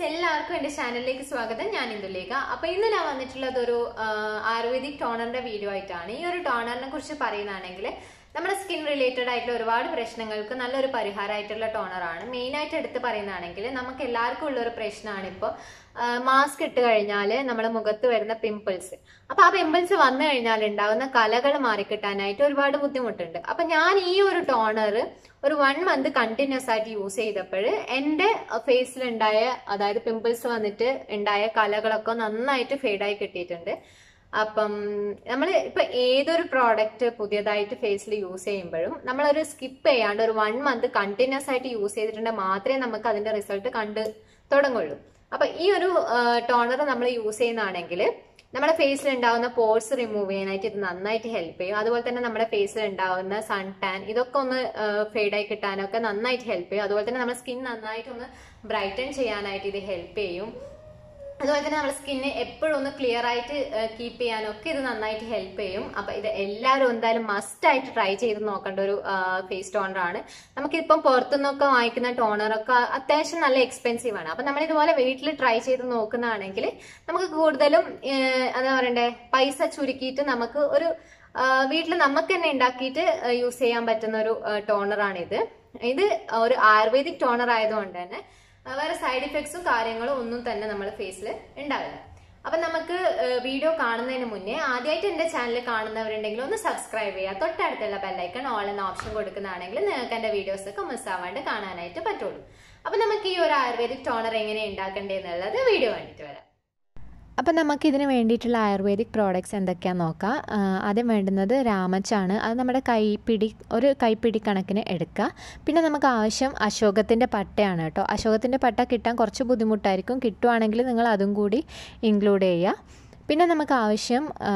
എല്ലാവർക്കും എന്റെ ചാനലിലേക്ക് സ്വാഗതം ഞാൻ ഇന്ദുലേഖ അപ്പൊ ഇന്ന് ഞാൻ വന്നിട്ടുള്ളത് ഒരു ആ, ആയുർവേദിക് ടോണറിന്റെ വീഡിയോ ആയിട്ടാണ് ഈ ഒരു ടോണറിനെ കുറിച്ച് പറയുകയാണെങ്കിൽ നമ്മുടെ സ്കിൻ റിലേറ്റഡ് ആയിട്ടുള്ള ഒരുപാട് പ്രശ്നങ്ങൾക്ക് നല്ലൊരു പരിഹാരമായിട്ടുള്ള ടോണറാണ് മെയിൻ ആയിട്ട് എടുത്ത് പറയുന്നതാണെങ്കിൽ നമുക്ക് എല്ലാവർക്കും ഉള്ള ഒരു പ്രശ്നമാണ് ഇപ്പോൾ മാസ്ക് ഇട്ട് കഴിഞ്ഞാൽ നമ്മുടെ മുഖത്ത് വരുന്ന പിമ്പിൾസ് അപ്പൊ ആ പിമ്പിൾസ് വന്നു കഴിഞ്ഞാൽ ഉണ്ടാകുന്ന കലകൾ മാറിക്കിട്ടാനായിട്ട് ഒരുപാട് ബുദ്ധിമുട്ടുണ്ട് അപ്പൊ ഞാൻ ഈ ഒരു ടോണർ ഒരു വൺ മന്ത് കണ്ടിന്യൂസ് ആയിട്ട് യൂസ് ചെയ്തപ്പോൾ എൻ്റെ ഫേസിൽ ഉണ്ടായ അതായത് പിമ്പിൾസ് വന്നിട്ട് ഉണ്ടായ കലകളൊക്കെ നന്നായിട്ട് ഫെയ്ഡായി കിട്ടിയിട്ടുണ്ട് അപ്പം നമ്മൾ ഇപ്പൊ ഏതൊരു പ്രോഡക്റ്റ് പുതിയതായിട്ട് ഫേസിൽ യൂസ് ചെയ്യുമ്പോഴും നമ്മളൊരു സ്കിപ്പ് ചെയ്യാണ്ട് ഒരു വൺ മന്ത് കണ്ടിന്യൂസ് ആയിട്ട് യൂസ് ചെയ്തിട്ടുണ്ടെങ്കിൽ മാത്രമേ നമുക്ക് അതിന്റെ റിസൾട്ട് കണ്ട് തുടങ്ങുള്ളൂ അപ്പൊ ഈ ഒരു ടോണർ നമ്മൾ യൂസ് ചെയ്യുന്നതാണെങ്കിൽ നമ്മുടെ ഫേസിൽ ഉണ്ടാവുന്ന പോർസ് റിമൂവ് ചെയ്യാനായിട്ട് ഇത് നന്നായിട്ട് ഹെൽപ്പ് ചെയ്യും അതുപോലെ തന്നെ നമ്മുടെ ഫേസിൽ ഉണ്ടാവുന്ന സൺ ടാൻ ഇതൊക്കെ ഒന്ന് ഫെയ്ഡായി കിട്ടാനൊക്കെ നന്നായിട്ട് ഹെൽപ്പ് ചെയ്യും അതുപോലെ തന്നെ നമ്മുടെ സ്കിൻ നന്നായിട്ട് ഒന്ന് ബ്രൈറ്റൻ ചെയ്യാനായിട്ട് ഇത് ഹെൽപ്പ് ചെയ്യും അതുപോലെ തന്നെ നമ്മുടെ സ്കിന്ന് എപ്പോഴും ഒന്ന് ക്ലിയർ ആയിട്ട് കീപ്പ് ചെയ്യാനൊക്കെ ഇത് നന്നായിട്ട് ഹെൽപ്പ് ചെയ്യും അപ്പൊ ഇത് എല്ലാവരും എന്തായാലും മസ്റ്റ് ആയിട്ട് ട്രൈ ചെയ്ത് നോക്കേണ്ട ഒരു ഫേസ് ടോണർ ആണ് നമുക്കിപ്പം പുറത്തുനിന്നൊക്കെ വാങ്ങിക്കുന്ന ടോണറൊക്കെ അത്യാവശ്യം നല്ല എക്സ്പെൻസീവ് ആണ് അപ്പൊ നമ്മൾ ഇതുപോലെ വീട്ടിൽ ട്രൈ ചെയ്ത് നോക്കുന്നതാണെങ്കിൽ നമുക്ക് കൂടുതലും ഏഹ്, എന്താ പറയണ്ടേ പൈസ ചുരുക്കിയിട്ട് നമുക്ക് ഒരു വീട്ടിൽ നമുക്ക് തന്നെ ഉണ്ടാക്കിയിട്ട് യൂസ് ചെയ്യാൻ പറ്റുന്ന ഒരു ടോണറാണ് ഇത് ഇത് ഒരു ആയുർവേദിക് ടോണർ ആയതുകൊണ്ട് തന്നെ ആ, വേറെ സൈഡ് ഇഫക്ട്സും കാര്യങ്ങളും ഒന്നും തന്നെ നമ്മുടെ ഫേസിൽ ഉണ്ടാവില്ല അപ്പൊ നമുക്ക് വീഡിയോ കാണുന്നതിന് മുന്നേ ആദ്യമായിട്ട് എന്റെ ചാനൽ കാണുന്നവരുണ്ടെങ്കിൽ ഒന്ന് സബ്സ്ക്രൈബ് ചെയ്യുക തൊട്ടടുത്തുള്ള ബെല്ലൈക്കൺ ഓൾ എന്ന ഓപ്ഷൻ കൊടുക്കുന്നതാണെങ്കിൽ നിങ്ങൾക്ക് എന്റെ വീഡിയോസ് ഒക്കെ മിസ് ആവാണ്ട് കാണാനായിട്ട് പറ്റുള്ളൂ അപ്പൊ നമുക്ക് ഈ ഒരു ആയുർവേദിക് ടോണർ എങ്ങനെ ഉണ്ടാക്കേണ്ടതെന്നുള്ളത് വീഡിയോ കണ്ടിട്ട് വരാം അപ്പം നമുക്ക് ഇതിന് വേണ്ടിയിട്ടുള്ള ആയുർവേദിക് പ്രോഡക്റ്റ്സ് എന്തൊക്കെയാണെന്ന് നോക്കാം ആ, ആദ്യം വേണ്ടുന്നത് രാമച്ചാണ് അത് നമ്മുടെ കൈപ്പിടി ഒരു കൈപ്പിടി കണക്കിന് എടുക്കുക പിന്നെ നമുക്ക് ആവശ്യം അശോകത്തിൻ്റെ പട്ടയാണ് കേട്ടോ അശോകത്തിൻ്റെ പട്ട കിട്ടാൻ കുറച്ച് ബുദ്ധിമുട്ടായിരിക്കും കിട്ടുവാണെങ്കിൽ നിങ്ങൾ അതും കൂടി ഇൻക്ലൂഡ് ചെയ്യുക പിന്നെ നമുക്ക് ആവശ്യം ആ,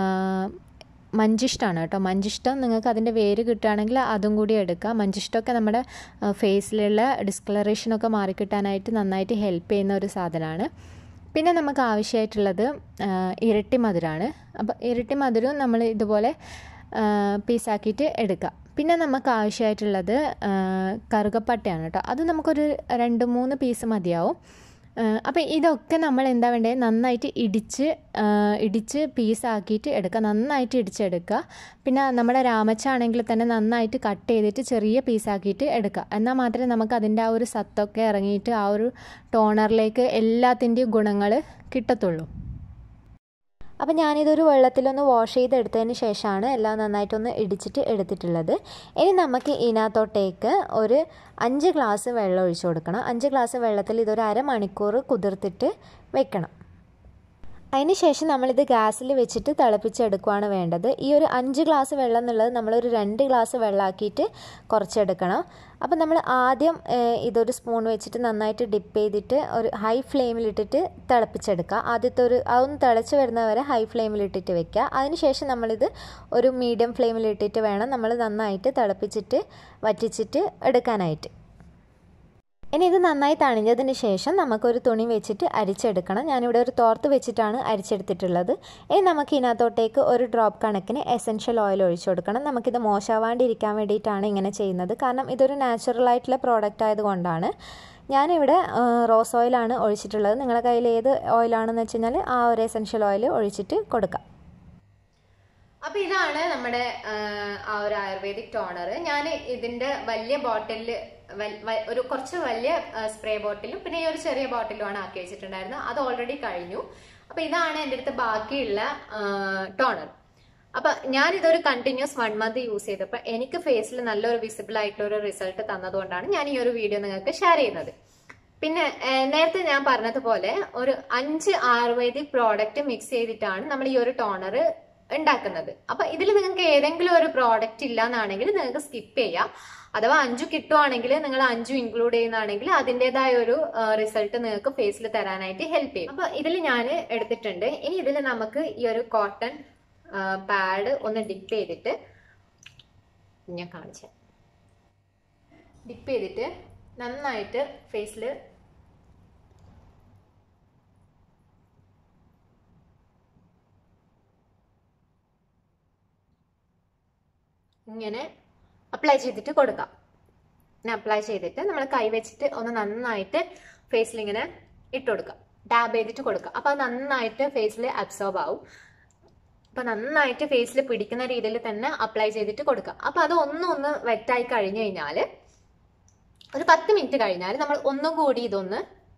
മഞ്ചിഷ്ടമാണ് കേട്ടോ മഞ്ചിഷ്ടം നിങ്ങൾക്ക് അതിൻ്റെ വേര് കിട്ടുകയാണെങ്കിൽ അതും കൂടി എടുക്കുക മഞ്ചിഷ്ടമൊക്കെ നമ്മുടെ ഫേസിലുള്ള ഡിസ്കളറേഷനൊക്കെ മാറിക്കിട്ടാനായിട്ട് നന്നായിട്ട് ഹെൽപ്പ് ചെയ്യുന്ന ഒരു സാധനമാണ് പിന്നെ നമുക്ക് ആവശ്യമായിട്ടുള്ളത് ആ, ഇരട്ടി മധുരമാണ് അപ്പോൾ ഇരട്ടി മധുരവും നമ്മൾ ഇതുപോലെ ആ, പീസാക്കിയിട്ട് എടുക്കുക പിന്നെ നമുക്ക് ആവശ്യമായിട്ടുള്ളത് ആ, കറുകപ്പട്ടയാണ് കേട്ടോ അത് നമുക്കൊരു രണ്ട് മൂന്ന് പീസ് മതിയാവും അപ്പോൾ ഇതൊക്കെ നമ്മൾ എന്താ വേണ്ടത് നന്നായിട്ട് ഇടിച്ച് ആ, ഇടിച്ച് പീസാക്കിയിട്ട് എടുക്കുക നന്നായിട്ട് ഇടിച്ചെടുക്കുക പിന്നെ നമ്മുടെ രാമച്ചാണെങ്കിൽ തന്നെ നന്നായിട്ട് കട്ട് ചെയ്തിട്ട് ചെറിയ പീസാക്കിയിട്ട് എടുക്കുക എന്നാൽ മാത്രമേ നമുക്ക് അതിൻ്റെ ആ ഒരു സത്തൊക്കെ ഇറങ്ങിയിട്ട് ആ ഒരു ടോണറിലേക്ക് എല്ലാത്തിൻ്റെയും ഗുണങ്ങൾ കിട്ടത്തുള്ളൂ അപ്പോൾ ഞാനിതൊരു വെള്ളത്തിലൊന്ന് വാഷ് ചെയ്തെടുത്തതിന് ശേഷമാണ് എല്ലാം നന്നായിട്ടൊന്ന് ഇടിച്ചിട്ട് എടുത്തിട്ടുള്ളത് ഇനി നമുക്ക് ഇതിനകത്തോട്ടേക്ക് ഒരു അഞ്ച് ഗ്ലാസ് വെള്ളം ഒഴിച്ചു കൊടുക്കണം അഞ്ച് ഗ്ലാസ് വെള്ളത്തിൽ ഇതൊരു അരമണിക്കൂർ കുതിർത്തിട്ട് വെക്കണം അതിന് ശേഷം നമ്മളിത് ഗ്യാസിൽ വെച്ചിട്ട് തിളപ്പിച്ചെടുക്കുകയാണ് വേണ്ടത് ഈ ഒരു അഞ്ച് ഗ്ലാസ് വെള്ളം എന്നുള്ളത് നമ്മളൊരു രണ്ട് ഗ്ലാസ് വെള്ളമാക്കിയിട്ട് കുറച്ചെടുക്കണം അപ്പോൾ നമ്മൾ ആദ്യം ഏഹ്, ഇതൊരു സ്പൂൺ വെച്ചിട്ട് നന്നായിട്ട് ഡിപ്പ് ചെയ്തിട്ട് ഒരു ഹൈ ഫ്ലെയിമിലിട്ടിട്ട് തിളപ്പിച്ചെടുക്കുക ആദ്യത്തെ ഒരു അതൊന്ന് തിളച്ച് വരുന്നവരെ ഹൈ ഫ്ലെയിമിലിട്ടിട്ട് വെക്കുക അതിനുശേഷം നമ്മളിത് ഒരു മീഡിയം ഫ്ലെയിമിലിട്ടിട്ട് വേണം നമ്മൾ നന്നായിട്ട് തിളപ്പിച്ചിട്ട് വറ്റിച്ചിട്ട് എടുക്കാനായിട്ട് ഇനി ഇത് നന്നായി തണിഞ്ഞതിന് ശേഷം നമുക്കൊരു തുണി വെച്ചിട്ട് അരിച്ചെടുക്കണം ഞാനിവിടെ ഒരു തോർത്ത് വെച്ചിട്ടാണ് അരിച്ചെടുത്തിട്ടുള്ളത് ഇനി നമുക്ക് ഇതിനകത്തോട്ടേക്ക് ഒരു ഡ്രോപ്പ് കണക്കിന് എസെൻഷ്യൽ ഓയിൽ ഒഴിച്ചു കൊടുക്കണം നമുക്കിത് മോശമാവാണ്ടിരിക്കാൻ വേണ്ടിയിട്ടാണ് ഇങ്ങനെ ചെയ്യുന്നത് കാരണം ഇതൊരു നാച്ചുറൽ ആയിട്ടുള്ള പ്രോഡക്റ്റ് ആയതുകൊണ്ടാണ് ഞാനിവിടെ ആ, റോസ് ഓയിലാണ് ഒഴിച്ചിട്ടുള്ളത് നിങ്ങളുടെ കയ്യിൽ ഏത് ഓയിലാണെന്ന് വെച്ച് കഴിഞ്ഞാൽ ആ ഒരു എസെൻഷ്യൽ ഓയിൽ ഒഴിച്ചിട്ട് കൊടുക്കാം അപ്പൊ ഇതാണ് നമ്മുടെ ആ, ആ ഒരു ആയുർവേദിക് ടോണർ ഞാൻ ഇതിന്റെ വലിയ ബോട്ടിലിൽ ഒരു കുറച്ച് വലിയ സ്പ്രേ ബോട്ടിലും പിന്നെ ഈ ഒരു ചെറിയ ബോട്ടിലുമാണ് ആക്കി വെച്ചിട്ടുണ്ടായിരുന്നത് അത് ഓൾറെഡി കഴിഞ്ഞു അപ്പൊ ഇതാണ് എൻ്റെ അടുത്ത് ബാക്കിയുള്ള ടോണർ അപ്പൊ ഞാൻ ഇതൊരു കണ്ടിന്യൂസ് വൺ മന്ത് യൂസ് ചെയ്തപ്പോൾ എനിക്ക് ഫേസിൽ നല്ലൊരു വിസിബിൾ ആയിട്ടുള്ള ഒരു റിസൾട്ട് തന്നതുകൊണ്ടാണ് ഞാൻ ഈ ഒരു വീഡിയോ നിങ്ങൾക്ക് ഷെയർ ചെയ്യുന്നത് പിന്നെ ഏഹ്, നേരത്തെ ഞാൻ പറഞ്ഞതുപോലെ ഒരു അഞ്ച് ആയുർവേദിക് പ്രോഡക്റ്റ് മിക്സ് ചെയ്തിട്ടാണ് നമ്മൾ ഈ ഒരു ടോണർ ഉണ്ടാക്കുന്നത് അപ്പൊ ഇതിൽ നിങ്ങൾക്ക് ഏതെങ്കിലും ഒരു പ്രോഡക്റ്റ് ഇല്ലാന്നാണെങ്കിൽ നിങ്ങൾക്ക് സ്കിപ്പ് ചെയ്യാം അഥവാ അഞ്ചു കിട്ടുവാണെങ്കിൽ നിങ്ങൾ അഞ്ചു ഇൻക്ലൂഡ് ചെയ്യുന്നതാണെങ്കിൽ അതിൻ്റെതായ ഒരു റിസൾട്ട് നിങ്ങൾക്ക് ഫേസിൽ തരാനായിട്ട് ഹെൽപ്പ് ചെയ്യും അപ്പൊ ഇതിൽ ഞാൻ എടുത്തിട്ടുണ്ട് ഇനി ഇതിൽ നമുക്ക് ഈ ഒരു കോട്ടൺ പാഡ് ഒന്ന് ഡിപ്പ് ചെയ്തിട്ട് ഞാൻ കാണിച്ചു ഡിപ്പ് ചെയ്തിട്ട് നന്നായിട്ട് ഫേസിൽ ഇങ്ങനെ അപ്ലൈ ചെയ്തിട്ട് കൊടുക്കാം ഇങ്ങനെ അപ്ലൈ ചെയ്തിട്ട് നമ്മൾ കൈ വെച്ചിട്ട് ഒന്ന് നന്നായിട്ട് ഫേസിൽ ഇങ്ങനെ ഇട്ട് കൊടുക്കുക ഡാബ് ചെയ്തിട്ട് കൊടുക്കുക അപ്പോൾ അത് നന്നായിട്ട് ഫേസിൽ അബ്സോർബ് ആവും അപ്പോൾ നന്നായിട്ട് ഫേസിൽ പിടിക്കുന്ന രീതിയിൽ തന്നെ അപ്ലൈ ചെയ്തിട്ട് കൊടുക്കുക അപ്പോൾ അത് ഒന്നും ഒന്ന് വെറ്റായി കഴിഞ്ഞു കഴിഞ്ഞാൽ ഒരു പത്ത് മിനിറ്റ് കഴിഞ്ഞാൽ നമ്മൾ ഒന്നും കൂടി ഇതൊന്ന്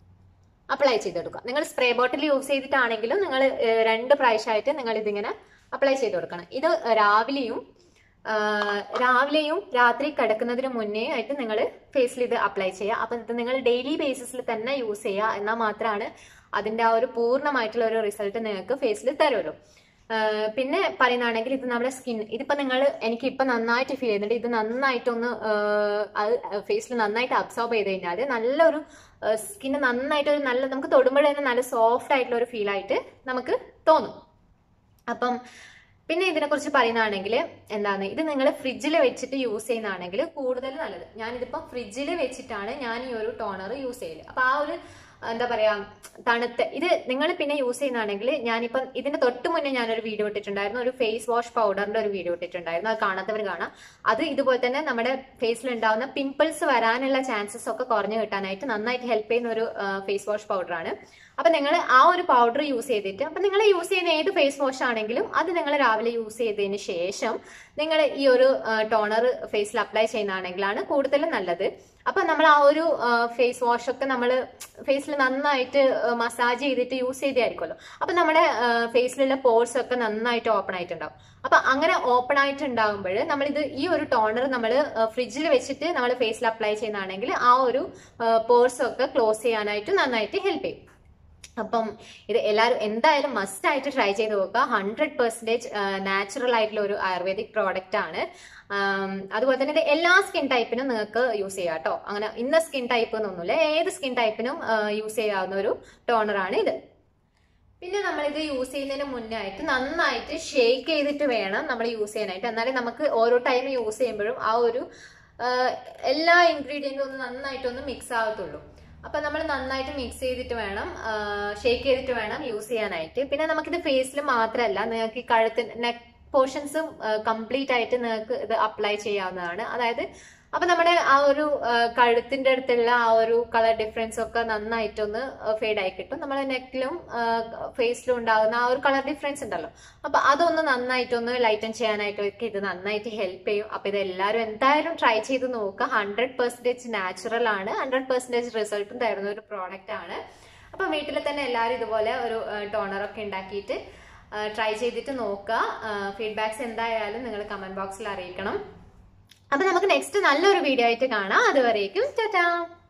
അപ്ലൈ ചെയ്തെടുക്കുക നിങ്ങൾ സ്പ്രേ ബോട്ടിൽ യൂസ് ചെയ്തിട്ടാണെങ്കിലും നിങ്ങൾ രണ്ട് പ്രാവശ്യമായിട്ട് നിങ്ങൾ ഇതിങ്ങനെ അപ്ലൈ ചെയ്ത് കൊടുക്കണം ഇത് രാവിലെയും ആ, രാവിലെയും രാത്രി കിടക്കുന്നതിന് മുന്നേ ആയിട്ട് നിങ്ങൾ ഫേസിൽ ഇത് അപ്ലൈ ചെയ്യുക അപ്പം ഇത് നിങ്ങൾ ഡെയിലി ബേസിസിൽ തന്നെ യൂസ് ചെയ്യുക എന്നാൽ മാത്രമാണ് അതിൻ്റെ ആ ഒരു പൂർണ്ണമായിട്ടുള്ള ഒരു റിസൾട്ട് നിങ്ങൾക്ക് ഫേസിൽ തരുമല്ലോ ആ, പിന്നെ പറയുന്നതാണെങ്കിൽ ഇത് നമ്മുടെ സ്കിൻ ഇതിപ്പോൾ നിങ്ങൾ എനിക്ക് ഇപ്പം നന്നായിട്ട് ഫീൽ ചെയ്യുന്നുണ്ട് ഇത് നന്നായിട്ടൊന്ന് ആ, അത് ഫേസിൽ നന്നായിട്ട് അബ്സോർബ് ചെയ്ത് കഴിഞ്ഞാൽ നല്ലൊരു സ്കിന്ന് നന്നായിട്ട് ഒരു നല്ല നമുക്ക് തൊടുമ്പോൾ തന്നെ നല്ല സോഫ്റ്റ് ആയിട്ടുള്ള ഒരു ഫീൽ ആയിട്ട് നമുക്ക് തോന്നും അപ്പം പിന്നെ ഇതിനെക്കുറിച്ച് പറയുന്നതാണെങ്കിൽ എന്താണ് ഇത് നിങ്ങൾ ഫ്രിഡ്ജിൽ വെച്ചിട്ട് യൂസ് ചെയ്യുന്നതാണെങ്കിൽ കൂടുതൽ നല്ലത് ഞാനിതിപ്പോൾ ഫ്രിഡ്ജിൽ വെച്ചിട്ടാണ് ഞാൻ ഈ ഒരു ടോണർ യൂസ് ചെയ്യല് അപ്പോൾ ആ ഒരു എന്താ പറയാ തണുത്ത ഇത് നിങ്ങൾ പിന്നെ യൂസ് ചെയ്യുന്നതാണെങ്കിൽ ഞാനിപ്പം ഇതിന്റെ തൊട്ട് മുന്നേ ഞാനൊരു വീഡിയോ ഇട്ടിട്ടുണ്ടായിരുന്നു ഒരു ഫേസ് വാഷ് പൗഡറിന്റെ ഒരു വീഡിയോ ഇട്ടിട്ടുണ്ടായിരുന്നു അത് കാണാത്തവർ കാണാം അത് ഇതുപോലെ തന്നെ നമ്മുടെ ഫേസിൽ ഉണ്ടാവുന്ന പിമ്പിൾസ് വരാനുള്ള ചാൻസസ് ഒക്കെ കുറഞ്ഞു കിട്ടാനായിട്ട് നന്നായിട്ട് ഹെൽപ്പ് ചെയ്യുന്ന ഒരു ഫേസ് വാഷ് പൗഡറാണ് അപ്പൊ നിങ്ങൾ ആ ഒരു പൗഡർ യൂസ് ചെയ്തിട്ട് അപ്പൊ നിങ്ങൾ യൂസ് ചെയ്യുന്ന ഏത് ഫേസ് വാഷ് ആണെങ്കിലും അത് നിങ്ങൾ രാവിലെ യൂസ് ചെയ്തതിന് ശേഷം നിങ്ങൾ ഈ ഒരു ടോണർ ഫേസിൽ അപ്ലൈ ചെയ്യുന്നതാണെങ്കിലാണ് കൂടുതലും നല്ലത് അപ്പൊ നമ്മൾ ആ ഒരു ഫേസ് വാഷ് ഒക്കെ നമ്മൾ ഫേസിൽ നന്നായിട്ട് മസാജ് ചെയ്തിട്ട് യൂസ് ചെയ്തായിരിക്കുമല്ലോ അപ്പൊ നമ്മുടെ ഫേസിലുള്ള പോർസ് ഒക്കെ നന്നായിട്ട് ഓപ്പൺ ആയിട്ടുണ്ടാവും അപ്പൊ അങ്ങനെ ഓപ്പൺ ആയിട്ട് ഉണ്ടാകുമ്പോൾ നമ്മൾ ഇത് ഈ ഒരു ടോണർ നമ്മൾ ഫ്രിഡ്ജിൽ വെച്ചിട്ട് നമ്മൾ ഫേസിൽ അപ്ലൈ ചെയ്യുന്നതാണെങ്കിൽ ആ ഒരു പോർസ് ഒക്കെ ക്ലോസ് ചെയ്യാനായിട്ട് നന്നായിട്ട് ഹെൽപ്പ് ചെയ്യും അപ്പം ഇത് എല്ലാവരും എന്തായാലും മസ്റ്റ് ആയിട്ട് ട്രൈ ചെയ്ത് നോക്കുക ഹൺഡ്രഡ് പെർസെൻറ്റേജ് നാച്ചുറൽ ആയിട്ടുള്ള ഒരു ആയുർവേദിക് പ്രോഡക്റ്റ് ആണ് ആം, അതുപോലെ തന്നെ ഇത് എല്ലാ സ്കിൻ ടൈപ്പിനും നിങ്ങൾക്ക് യൂസ് ചെയ്യാം കേട്ടോ അങ്ങനെ ഇന്ന സ്കിൻ ടൈപ്പ് എന്നൊന്നുമില്ല ഏത് സ്കിൻ ടൈപ്പിനും യൂസ് ചെയ്യാവുന്ന ഒരു ടോണറാണ് ഇത് പിന്നെ നമ്മൾ ഇത് യൂസ് ചെയ്യുന്നതിന് മുന്നേ ആയിട്ട് നന്നായിട്ട് ഷേക്ക് ചെയ്തിട്ട് വേണം നമ്മൾ യൂസ് ചെയ്യാനായിട്ട് എന്നാലേ നമുക്ക് ഓരോ ടൈം യൂസ് ചെയ്യുമ്പോഴും ആ ഒരു ആ, എല്ലാ ഇൻഗ്രീഡിയൻറ്റും ഒന്ന് നന്നായിട്ടൊന്ന് മിക്സ് ആവത്തുള്ളൂ അപ്പൊ നമ്മൾ നന്നായിട്ട് മിക്സ് ചെയ്തിട്ട് വേണം ഷേക്ക് ചെയ്തിട്ട് വേണം യൂസ് ചെയ്യാനായിട്ട് പിന്നെ നമുക്കിത് ഫേസിൽ മാത്രമല്ല നിങ്ങൾക്ക് ഈ കഴുത്തിന് നെക്ക് പോർഷൻസും കംപ്ലീറ്റ് ആയിട്ട് നിങ്ങൾക്ക് ഇത് അപ്ലൈ ചെയ്യാവുന്നതാണ് അതായത് അപ്പൊ നമ്മുടെ ആ ഒരു ആ, കഴുത്തിന്റെ അടുത്തുള്ള ആ ഒരു കളർ ഡിഫറൻസ് ഒക്കെ നന്നായിട്ടൊന്ന് ഫെയ്ഡ് ആയി കിട്ടും നമ്മുടെ നെക്കിലും ഫേസിലും ഉണ്ടാകുന്ന ആ ഒരു കളർ ഡിഫറൻസ് ഉണ്ടല്ലോ അപ്പൊ അതൊന്ന് നന്നായിട്ടൊന്ന് ലൈറ്റൻ ചെയ്യാനായിട്ടൊക്കെ ഇത് നന്നായിട്ട് ഹെൽപ്പ് ചെയ്യും അപ്പൊ ഇത് എല്ലാവരും എന്തായാലും ട്രൈ ചെയ്ത് നോക്കുക ഹൺഡ്രഡ് പെർസെന്റേജ് നാച്ചുറൽ ആണ് ഹൺഡ്രഡ് പെർസെന്റേജ് റിസൾട്ടും തരുന്ന ഒരു പ്രോഡക്റ്റ് ആണ് അപ്പൊ വീട്ടിൽ തന്നെ എല്ലാവരും ഇതുപോലെ ഒരു ടോണറൊക്കെ ഉണ്ടാക്കിയിട്ട് ട്രൈ ചെയ്തിട്ട് നോക്കുക ഫീഡ്ബാക്സ് എന്തായാലും നിങ്ങൾ കമന്റ് ബോക്സിൽ അറിയിക്കണം അപ്പൊ നമുക്ക് നെക്സ്റ്റ് നല്ലൊരു വീഡിയോ ആയിട്ട് കാണാം അതുവരേക്കും ടാറ്റാ